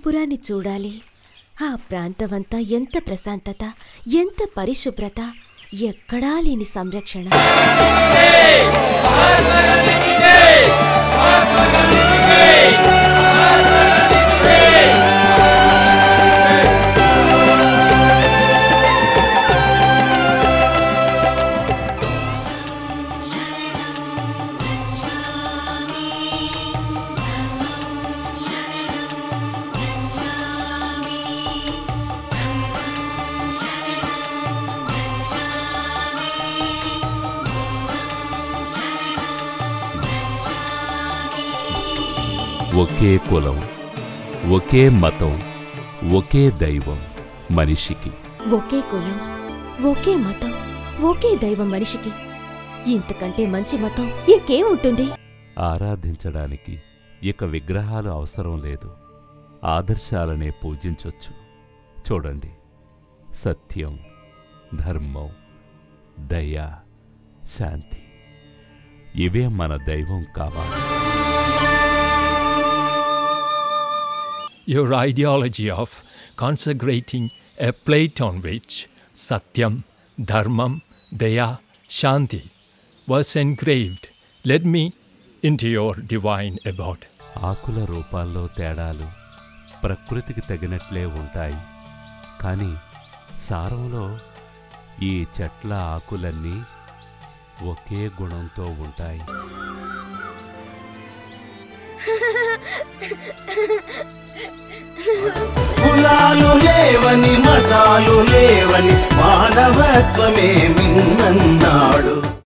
అనంతపురాన్ని చూడాలి ఆ ప్రాంతమంతా ఎంత ప్రశాంతత ఎంత పరిశుభ్రత ఎక్కడా లేని సంరక్షణ ఒకే కులం ఒకే మతం ఒకే దైవం మనిషికి ఒకే కులం ఒకే మతం ఒకే దైవం మనిషికి ఇంతకంటే మంచి మతం ఇంకేం ఉంటుంది ఆరాధించడానికి ఇక విగ్రహాలు అవసరం లేదు ఆదర్శాలనే పూజించొచ్చు చూడండి సత్యం ధర్మం దయ శాంతి ఇవే మన దైవం కావాలి Your ideology of consecrating a plate on which Satyam, Dharmam, Daya, Shanti was engraved led me into your divine abode. ఆకుల రూపాల్లో తేడాలు ప్రకృతికి తగినట్లే ఉంటాయి కానీ సారంలో ఈ చెట్ల ఆకులన్నీ ఒకే గుణంతో ఉంటాయి కులాలు లేవని మతాలు లేవని మానవత్వమే మిన్నన్నాడు